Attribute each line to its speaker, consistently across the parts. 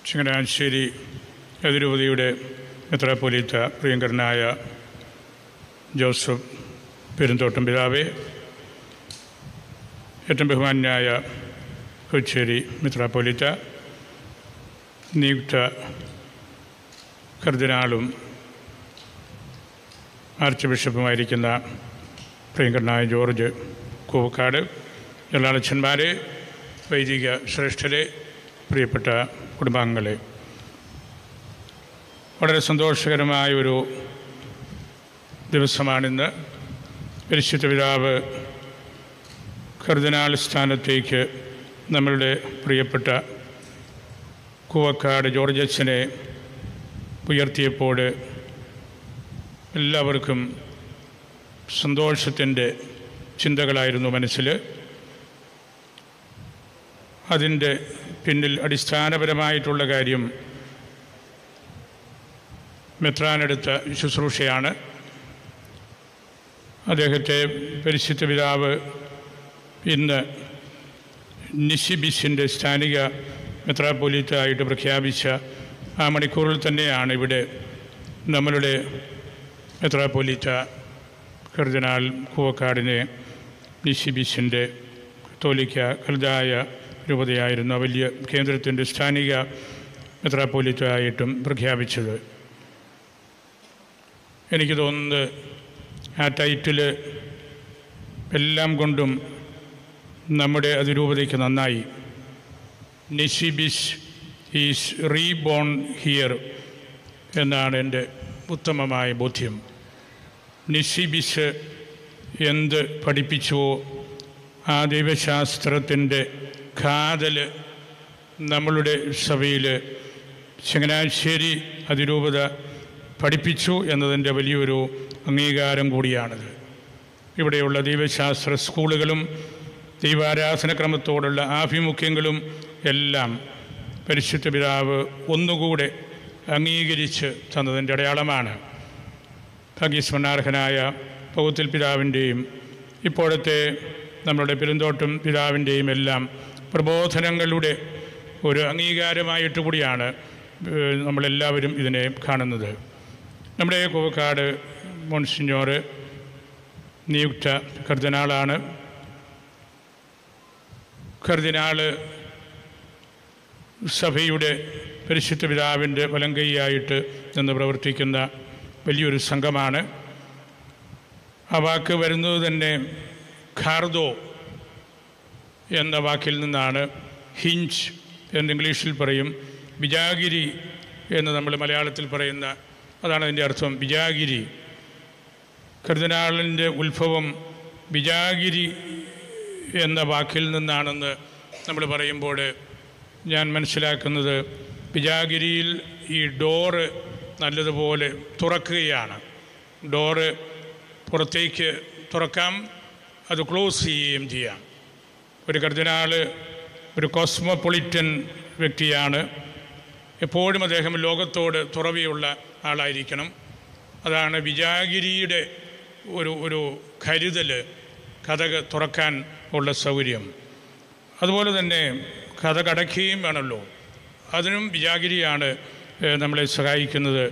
Speaker 1: ചങ്ങനാശ്ശേരി അതിരൂപതയുടെ മെത്രാപ്പൊലീത്ത പ്രിയങ്കരനായ ജോസഫ് പെരുന്തോട്ടം പിതാവേ ഏറ്റവും ബഹുമാന്യായ കൊച്ചേരി മെത്രാപ്പൊലീത്ത നിയുക്ത കർദിനാളും ആർച്ച് ബിഷപ്പുമായിരിക്കുന്ന പ്രിയങ്കരനായ ജോർജ് കൂവക്കാട് എല്ലാ അച്ഛന്മാരെ വൈദിക ശ്രേഷ്ഠരെ പ്രിയപ്പെട്ട കുടുംബാംഗങ്ങളെ വളരെ സന്തോഷകരമായ ഒരു ദിവസമാണിന്ന് പരിശുദ്ധ പിതാവ് കർദിനാൾ സ്ഥാനത്തേക്ക് നമ്മളുടെ പ്രിയപ്പെട്ട കൂവക്കാട് ജോർജ് അച്ഛനെ ഉയർത്തിയപ്പോൾ എല്ലാവർക്കും സന്തോഷത്തിൻ്റെ ചിന്തകളായിരുന്നു മനസ്സിൽ അതിൻ്റെ പിന്നിൽ അടിസ്ഥാനപരമായിട്ടുള്ള കാര്യം മെത്രാനെടുത്ത ശുശ്രൂഷയാണ് അദ്ദേഹത്തെ പരിശുദ്ധ പിതാവ് ഇന്ന് നിഷിബിസിൻ്റെ സ്ഥാനിക മെത്രാപ്പൊലീത്തായിട്ട് പ്രഖ്യാപിച്ച ആ മണിക്കൂറിൽ തന്നെയാണ് ഇവിടെ നമ്മളുടെ മെത്രാപ്പൊലീത്ത കർദിനാൾ കൂവക്കാടിനെ നിഷിബിസിൻ്റെ തോലിക്ക കൽതായ രൂപതയായിരുന്ന വലിയ കേന്ദ്രത്തിൻ്റെ സ്ഥാനിക മെത്രാപ്പൊലീത്തായിട്ടും പ്രഖ്യാപിച്ചത് എനിക്ക് തോന്നുന്നത് ആ ടൈറ്റിൽ എല്ലാം കൊണ്ടും നമ്മുടെ അതിരൂപതയ്ക്ക് നന്നായി നിഷിബിസ് ഈസ് റീബോൺ ഹിയർ എന്നാണ് എൻ്റെ ഉത്തമമായ ബോധ്യം നിഷിബിസ് എന്ത് പഠിപ്പിച്ചുവോ ആ ദൈവശാസ്ത്രത്തിൻ്റെ കാതൽ നമ്മളുടെ സഭയിൽ ചങ്ങനാശ്ശേരി അതിരൂപത പഠിപ്പിച്ചു എന്നതിൻ്റെ വലിയൊരു അംഗീകാരം കൂടിയാണിത് ഇവിടെയുള്ള ദൈവശാസ്ത്ര സ്കൂളുകളും ദൈവാരാധനക്രമത്തോടുള്ള ആഭിമുഖ്യങ്ങളും എല്ലാം പരിശുദ്ധ പിതാവ് ഒന്നുകൂടെ അംഗീകരിച്ച് തന്നതിൻ്റെ അടയാളമാണ് ഭാഗ്യസ്മരണാർഹനായ പൗത്തിൽ പിതാവിൻ്റെയും ഇപ്പോഴത്തെ നമ്മുടെ പെരുന്തോട്ടം പിതാവിൻ്റെയും എല്ലാം പ്രബോധനങ്ങളുടെ ഒരു അംഗീകാരമായിട്ട് കൂടിയാണ് ഏഹ്, നമ്മളെല്ലാവരും ഇതിനെ കാണുന്നത് നമ്മുടെ കോവക്കാട് മോൺസിഞ്ഞോറ് നിയുക്ത കർദിനാളാണ് കർദിനാള് സഭയുടെ പരിശുദ്ധ പിതാവിൻ്റെ വലങ്കൈയായിട്ട് നിന്ന് പ്രവർത്തിക്കുന്ന വലിയൊരു സംഘമാണ് ആ വാക്ക് വരുന്നത് തന്നെ ഖാർദോ എന്ന വാക്കിൽ നിന്നാണ് ഹിഞ്ച് എന്ന് ഇംഗ്ലീഷിൽ പറയും വിജാഗിരി എന്ന് നമ്മൾ മലയാളത്തിൽ പറയുന്ന അതാണ് അതിൻ്റെ അർത്ഥം വിജാഗിരി കർദിനാളിൻ്റെ ഉത്ഭവം വിജാഗിരി എന്ന വാക്കിൽ നിന്നാണെന്ന് നമ്മൾ പറയുമ്പോൾ ഞാൻ മനസ്സിലാക്കുന്നത് വിജാഗിരിയിൽ ഈ ഡോറ് നല്ലതുപോലെ തുറക്കുകയാണ് ഡോറ് പുറത്തേക്ക് തുറക്കാം അത് ക്ലോസ് ചെയ്യുകയും ചെയ്യാം ഒരു കർദിനാള് ഒരു കോസ്മോപൊളിറ്റൻ വ്യക്തിയാണ് എപ്പോഴും അദ്ദേഹം ലോകത്തോട് തുറവിയുള്ള ആളായിരിക്കണം അതാണ് വിജാഗിരിയുടെ ഒരു ഒരു കരുതൽ കഥക് തുറക്കാൻ ഉള്ള സൗകര്യം അതുപോലെ തന്നെ കഥ കടക്കുകയും വേണമല്ലോ അതിനും വിജാഗിരിയാണ് ഏഹ്, നമ്മളെ സഹായിക്കുന്നത്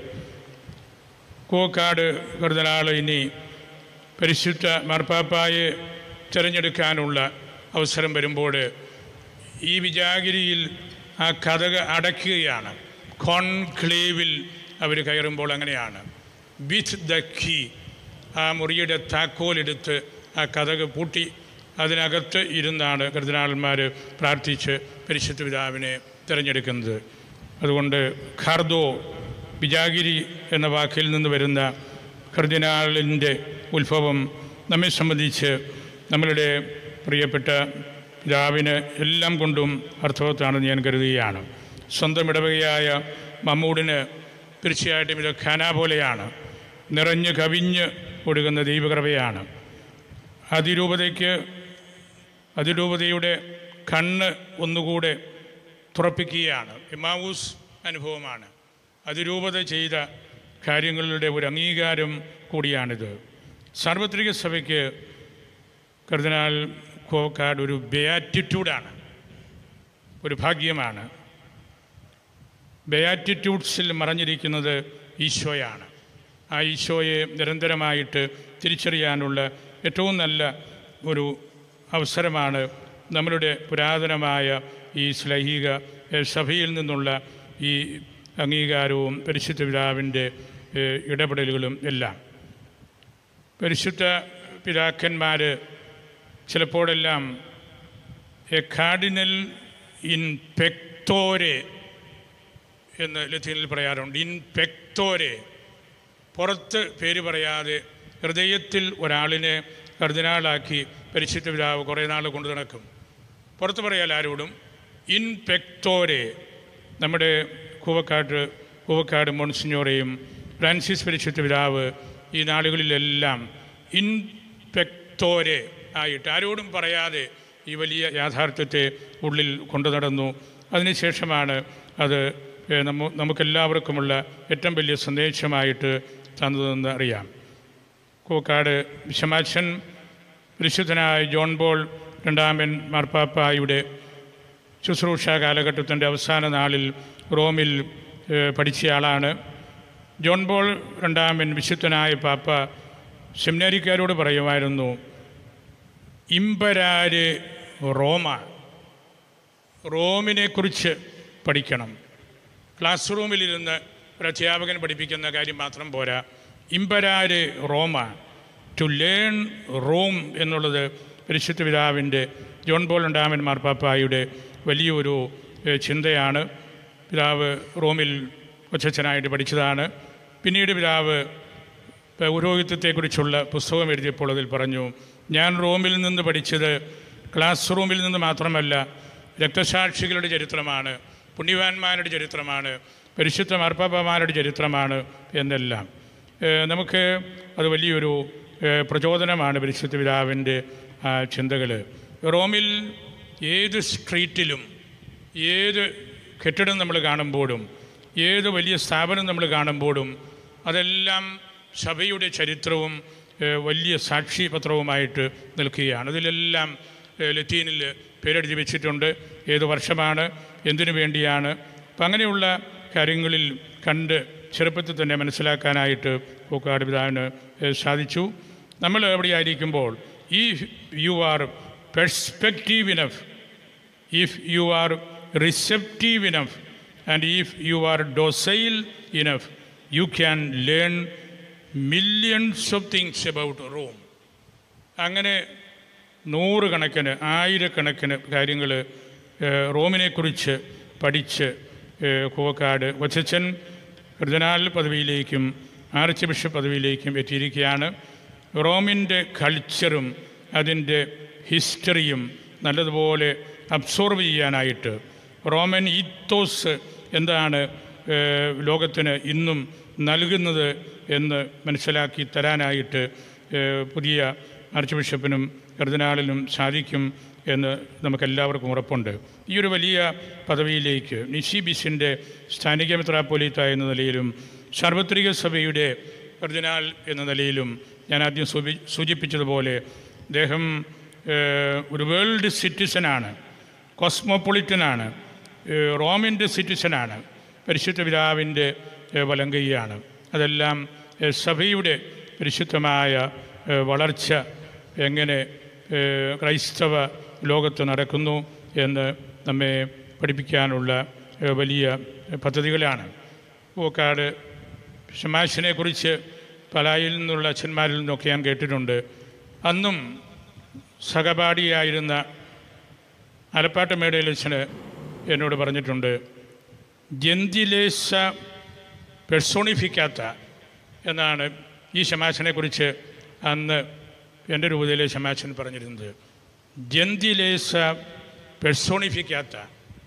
Speaker 1: കൂവക്കാട് കർദിനാൾ ഇനി പരിശുദ്ധ മാർപ്പാപ്പായെ തിരഞ്ഞെടുക്കാനുള്ള അവസരം വരുമ്പോൾ ഈ വിജാഗിരിയിൽ ആ കഥക അടയ്ക്കുകയാണ് കോൺക്ലേവിൽ അവർ കയറുമ്പോൾ അങ്ങനെയാണ് വിത്ത് ദ കീ ആ മുറിയുടെ താക്കോലെടുത്ത് ആ കഥക് പൂട്ടി അതിനകത്ത് ഇരുന്നാണ് കർദിനാളന്മാർ പ്രാർത്ഥിച്ച് പരിശുദ്ധ പിതാവിനെ തിരഞ്ഞെടുക്കുന്നത് അതുകൊണ്ട് ഖാർദോ വിജാഗിരി എന്ന വാക്കിൽ നിന്ന് വരുന്ന കർദിനാളിൻ്റെ ഉത്ഭവം നമ്മെ സംബന്ധിച്ച് നമ്മളുടെ പ്രിയപ്പെട്ട പിതാവിന് എല്ലാം കൊണ്ടും അർത്ഥവത്താണെന്ന് ഞാൻ കരുതുകയാണ് സ്വന്തം ഇടവകയായ മമ്മൂടിന് തീർച്ചയായിട്ടും ഇത് ഖാന പോലെയാണ് നിറഞ്ഞ് കവിഞ്ഞ് ഒഴുകുന്ന ദൈവകൃപയാണ് അതിരൂപതയ്ക്ക് അതിരൂപതയുടെ കണ്ണ് ഒന്നുകൂടെ തുറപ്പിക്കുകയാണ് എമാവൂസ് അനുഭവമാണ് അതിരൂപത ചെയ്ത കാര്യങ്ങളുടെ ഒരു അംഗീകാരം കൂടിയാണിത് സാർവത്രിക സഭയ്ക്ക് കർദിനാൾ കോവക്കാട് ഒരു ബെയാറ്റിറ്റ്യൂഡാണ് ഒരു ഭാഗ്യമാണ് ബയാറ്റിറ്റ്യൂഡ്സിൽ മറഞ്ഞിരിക്കുന്നത് ഈശോയാണ് ആ ഈശോയെ നിരന്തരമായിട്ട് തിരിച്ചറിയാനുള്ള ഏറ്റവും നല്ല ഒരു അവസരമാണ് നമ്മളുടെ പുരാതനമായ ഈ ശ്ലൈഹിക ഏഹ്, സഭയിൽ നിന്നുള്ള ഈ അംഗീകാരവും പരിശുദ്ധ പിതാവിൻ്റെ ഏഹ്, ഇടപെടലുകളും എല്ലാം പരിശുദ്ധ പിതാക്കന്മാർ ചിലപ്പോഴെല്ലാം എ കാർഡിനൽ ഇൻ പെക്തോരെ എന്ന് ലത്തീനിൽ പറയാറുണ്ട് ഇൻ പെക്തോരെ പുറത്ത് പേര് പറയാതെ ഹൃദയത്തിൽ ഒരാളിനെ കർദിനാളാക്കി പരിശുദ്ധ പിതാവ് കുറേ നാൾ കൊണ്ടു നടക്കും പുറത്ത് പറയാൽ ആരോടും ഇൻ പെക്തോരെ നമ്മുടെ കൂവക്കാട്ട് കൂവക്കാട് മോൺസിഞ്ഞോറെയും ഫ്രാൻസിസ് പരിശുദ്ധ പിതാവ് ഈ നാളുകളിലെല്ലാം ഇൻ പെക്തോരെ ആയിട്ട് ആരോടും പറയാതെ ഈ വലിയ യാഥാർത്ഥ്യത്തെ ഉള്ളിൽ കൊണ്ടു നടന്നു അതിനുശേഷമാണ് അത് ഏഹ്, നമ്മ നമുക്കെല്ലാവർക്കുമുള്ള ഏറ്റവും വലിയ സന്ദേശമായിട്ട് തന്നതെന്ന് അറിയാം കൂക്കാട് വിശമാച്ചൻ പരിശുദ്ധനായ ജോൺ ബോൾ രണ്ടാമൻ മാർപ്പാപ്പായുടെ ശുശ്രൂഷ കാലഘട്ടത്തിൻ്റെ അവസാന നാളിൽ റോമിൽ ഏഹ്, പഠിച്ചയാളാണ് ജോൺ ബോൾ രണ്ടാമൻ വിശുദ്ധനായ പാപ്പ സെമിനാരിക്കാരോട് പറയുമായിരുന്നു ഇമ്പരാര് റോമ റോമിനെക്കുറിച്ച് പഠിക്കണം ക്ലാസ് റൂമിലിരുന്ന് ഒരു അധ്യാപകൻ പഠിപ്പിക്കുന്ന കാര്യം മാത്രം പോരാ ഇമ്പരാര് റോമ ടു ലേൺ റോം എന്നുള്ളത് പരിശുദ്ധ പിതാവിൻ്റെ ജോൺ ബോൾ ഉണ്ടാമൻ മാർപ്പാപ്പായുടെ വലിയൊരു ഏഹ്, ചിന്തയാണ് പിതാവ് റോമിൽ കൊച്ചച്ഛനായിട്ട് പഠിച്ചതാണ് പിന്നീട് പിതാവ് പൗരോഹിത്യത്തെക്കുറിച്ചുള്ള പുസ്തകം എഴുതിയപ്പോൾ അതിൽ പറഞ്ഞു ഞാൻ റോമിൽ നിന്ന് പഠിച്ചത് ക്ലാസ് റൂമിൽ നിന്ന് മാത്രമല്ല രക്തസാക്ഷികളുടെ ചരിത്രമാണ് പുണ്യവാന്മാരുടെ ചരിത്രമാണ് പരിശുദ്ധ മാർപ്പാപ്പമാരുടെ ചരിത്രമാണ് എന്നെല്ലാം ഏഹ് നമുക്ക് അത് വലിയൊരു ഏഹ് പ്രചോദനമാണ് പരിശുദ്ധ പിതാവിൻ്റെ ചിന്തകൾ റോമിൽ ഏത് സ്ട്രീറ്റിലും ഏത് കെട്ടിടം നമ്മൾ കാണുമ്പോഴും ഏത് വലിയ സ്ഥാപനം നമ്മൾ കാണുമ്പോഴും അതെല്ലാം സഭയുടെ ചരിത്രവും ഏഹ്, വലിയ സാക്ഷിപത്രവുമായിട്ട് നിൽക്കുകയാണ് അതിലെല്ലാം ഏഹ്, ലത്തീനിൽ പേരെഴുതി വെച്ചിട്ടുണ്ട് ഏത് വർഷമാണ് എന്തിനു വേണ്ടിയാണ് അപ്പം അങ്ങനെയുള്ള കാര്യങ്ങളിൽ കണ്ട് ചെറുപ്പത്തിൽ തന്നെ മനസ്സിലാക്കാനായിട്ട് പൂക്കാട് പിതാവിന് ഏഹ്, സാധിച്ചു നമ്മൾ എവിടെയായിരിക്കുമ്പോൾ ഈ you are perspective enough if you are receptive enough and if you are docile enough, you can learn millions of things about Rome. അങ്ങനെ നൂറുകണക്കിന് ആയിരക്കണക്കിന് കാര്യങ്ങൾ റോമിനെക്കുറിച്ച് പഠിച്ച് ഏഹ്, കൂവക്കാട് കൊച്ചച്ചൻ കർദിനാൾ പദവിയിലേക്കും ആർച്ച് ബിഷപ്പ് പദവിയിലേക്കും എത്തിയിരിക്കുകയാണ് റോമിൻ്റെ കൾച്ചറും അതിൻ്റെ ഹിസ്റ്ററിയും നല്ലതുപോലെ അബ്സോർവ് ചെയ്യാനായിട്ട് റോമൻ ഈത്തോസ് എന്താണ് ഏഹ്, ലോകത്തിന് ഇന്നും നൽകുന്നത് എന്ന് മനസ്സിലാക്കി തരാനായിട്ട് ഏഹ്, പുതിയ ആർച്ച് ബിഷപ്പിനും കർദിനാളിനും സാധിക്കും എന്ന് നമുക്കെല്ലാവർക്കും ഉറപ്പുണ്ട് ഈ ഒരു വലിയ പദവിയിലേക്ക് നിഷി സ്ഥാനിക മെത്രാപ്പൊലീത്ത എന്ന നിലയിലും സാർവത്രിക സഭയുടെ കർദിനാൾ എന്ന നിലയിലും ഞാൻ ആദ്യം സൂചി സൂചിപ്പിച്ചതുപോലെ അദ്ദേഹം ഏഹ്, ഒരു വേൾഡ് സിറ്റിസനാണ് കോസ്മോപൊളിറ്റനാണ് ഏഹ്, റോമിൻ്റെ സിറ്റിസനാണ് പരിശുദ്ധ പിതാവിൻ്റെ ഏഹ്, വലങ്കയ്യാണ് അതെല്ലാം ഏഹ്, സഭയുടെ പരിശുദ്ധമായ ഏഹ്, വളർച്ച എങ്ങനെ ഏഹ്, ക്രൈസ്തവ ലോകത്ത് നടക്കുന്നു എന്ന് നമ്മെ പഠിപ്പിക്കാനുള്ള ഏഹ്, വലിയ പദ്ധതികളാണ് പൂക്കാട് ഷമാശിനെക്കുറിച്ച് പലായിൽ നിന്നുള്ള അച്ഛന്മാരിൽ നിന്നൊക്കെ ഞാൻ കേട്ടിട്ടുണ്ട് അന്നും സഹപാഠിയായിരുന്ന ആലപ്പാട്ട് മേടയിലച്ഛന് എന്നോട് പറഞ്ഞിട്ടുണ്ട് ജന്തിലേശ പെർസോണിഫിക്കാത്ത എന്നാണ് ഈ ശമാശനെക്കുറിച്ച് അന്ന് എൻ്റെ രൂപതയിലെ ശമാശൻ പറഞ്ഞിരുന്നത് ജന്തിലേശ പെർസോണിഫിക്കാത്ത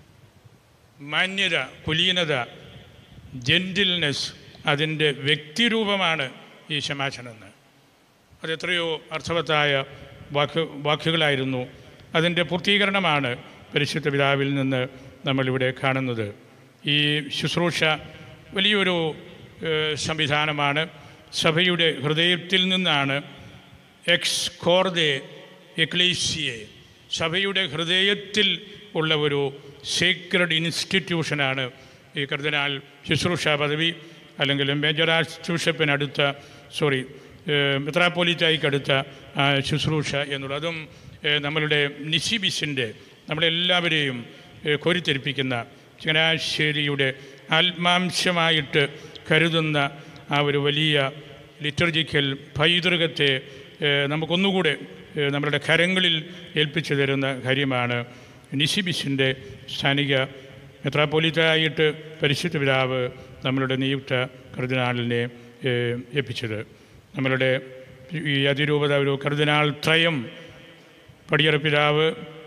Speaker 1: മാന്യത കുലീനത ജെൻറ്റിൽനെസ് അതിൻ്റെ വ്യക്തിരൂപമാണ് ഈ ശമാശനെന്ന് അതെത്രയോ അർത്ഥവത്തായ വാക്ക് വാക്കുകളായിരുന്നു അതിൻ്റെ പൂർത്തീകരണമാണ് പരിശുദ്ധ പിതാവിൽ നിന്ന് നമ്മളിവിടെ കാണുന്നത് ഈ ശുശ്രൂഷ വലിയൊരു ഏഹ്, സംവിധാനമാണ് സഭയുടെ ഹൃദയത്തിൽ നിന്നാണ് എക്സ് കോർദെ എക്ലീസിയെ സഭയുടെ ഹൃദയത്തിൽ ഉള്ള ഒരു സീക്രഡ് ഇൻസ്റ്റിറ്റ്യൂഷനാണ് ഈ കർദിനാൾ ശുശ്രൂഷ പദവി അല്ലെങ്കിൽ മേജർ ആർച്ച് ബിഷപ്പിനടുത്ത സോറി മെത്രാപ്പോലിറ്റായിക്കടുത്ത ആ, ശുശ്രൂഷ എന്നുള്ളതും ഏഹ്, നമ്മളുടെ നിശിബിസിൻ്റെ നമ്മളെല്ലാവരെയും ഏഹ്, കോരിത്തെരിപ്പിക്കുന്ന ചങ്ങനാശ്ശേരിയുടെ ആത്മാംശമായിട്ട് കരുതുന്ന ആ ഒരു വലിയ ലിറ്റർജിക്കൽ പൈതൃകത്തെ ഏഹ്, നമുക്കൊന്നുകൂടെ ഏഹ്, നമ്മളുടെ കരങ്ങളിൽ ഏൽപ്പിച്ചു തരുന്ന കാര്യമാണ് നിശിബിസിൻ്റെ സ്ഥാനിക മെത്രാപ്പോലിത്തായിട്ട് പരിശുദ്ധ പിതാവ് നമ്മളുടെ നിയുക്ത കർദിനാളിനെ ഏഹ്, ഏൽപ്പിച്ചത് നമ്മളുടെ ഈ അതിരൂപത ഒരു കർദിനാൾ ത്രയം പടിയറ പിതാവ്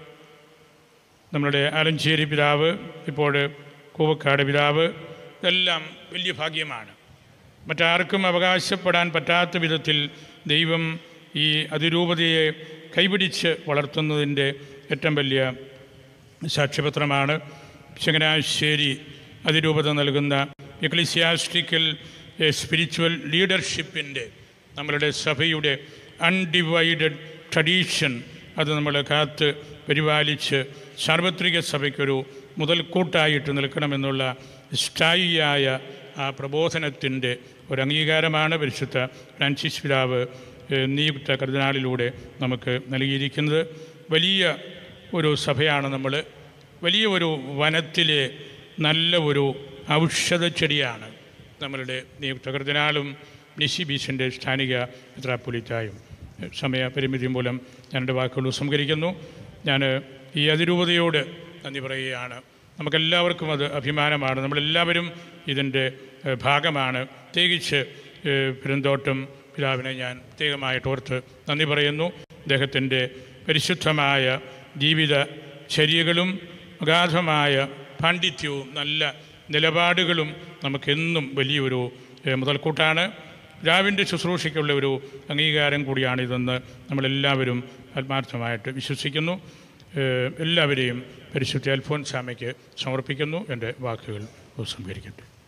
Speaker 1: നമ്മളുടെ ആലഞ്ചേരി പിതാവ് ഇപ്പോൾ കൂവക്കാട് പിതാവ് ഇതെല്ലാം വലിയ ഭാഗ്യമാണ് മറ്റാർക്കും അവകാശപ്പെടാൻ പറ്റാത്ത വിധത്തിൽ ദൈവം ഈ അതിരൂപതയെ കൈപിടിച്ച് വളർത്തുന്നതിൻ്റെ ഏറ്റവും വലിയ സാക്ഷ്യപത്രമാണ് ചങ്ങനാശ്ശേരി അതിരൂപത നൽകുന്ന എക്ലിസിയാസ്റ്റിക്കൽ സ്പിരിച്വൽ ലീഡർഷിപ്പിൻ്റെ നമ്മളുടെ സഭയുടെ അൺഡിവൈഡഡ് ട്രഡീഷൻ അത് നമ്മൾ കാത്ത് പരിപാലിച്ച് സാർവത്രിക സഭയ്ക്കൊരു മുതൽക്കൂട്ടായിട്ട് നിൽക്കണമെന്നുള്ള സ്ഥായിയായ ആ പ്രബോധനത്തിൻ്റെ ഒരു അംഗീകാരമാണ് പരിശുദ്ധ ഫ്രാൻസിസ് പിതാവ് ഏഹ്, നിയുക്ത കർദിനാളിലൂടെ നമുക്ക് നൽകിയിരിക്കുന്നത് വലിയ ഒരു സഭയാണ് നമ്മൾ വലിയ ഒരു വനത്തിലെ നല്ല ഒരു ഔഷധ ചെടിയാണ് നമ്മളുടെ നിയുക്ത കർദിനാളും നിശി ബീച്ചിൻ്റെ സ്ഥാനിക മെത്രാപ്പൊലിത്തായും സമയപരിമിതി മൂലം ഞാൻ എൻ്റെ വാക്കുകൾ സംഹരിക്കുന്നു ഞാൻ ഈ അതിരൂപതയോട് നന്ദി പറയുകയാണ് നമുക്കെല്ലാവർക്കും അത് അഭിമാനമാണ് നമ്മളെല്ലാവരും ഇതിൻ്റെ ഏഹ്, ഭാഗമാണ് പ്രത്യേകിച്ച് ഏഹ്, പെരുന്തോട്ടം പിതാവിനെ ഞാൻ പ്രത്യേകമായിട്ട് ഓർത്ത് നന്ദി പറയുന്നു അദ്ദേഹത്തിൻ്റെ പരിശുദ്ധമായ ജീവിത ചര്യകളും അഗാധമായ പാണ്ഡിത്യവും നല്ല നിലപാടുകളും നമുക്കെന്നും വലിയൊരു ഏഹ്, മുതൽക്കൂട്ടാണ് രാവിൻ്റെ ശുശ്രൂഷയ്ക്കുള്ള ഒരു അംഗീകാരം കൂടിയാണിതെന്ന് നമ്മളെല്ലാവരും ആത്മാർത്ഥമായിട്ട് വിശ്വസിക്കുന്നു ഏഹ്, എല്ലാവരെയും പരിശുദ്ധ അൽഫോൻസാമയ്ക്ക് സമർപ്പിക്കുന്നു എൻ്റെ വാക്കുകൾ ഉപസംഹരിക്കട്ടെ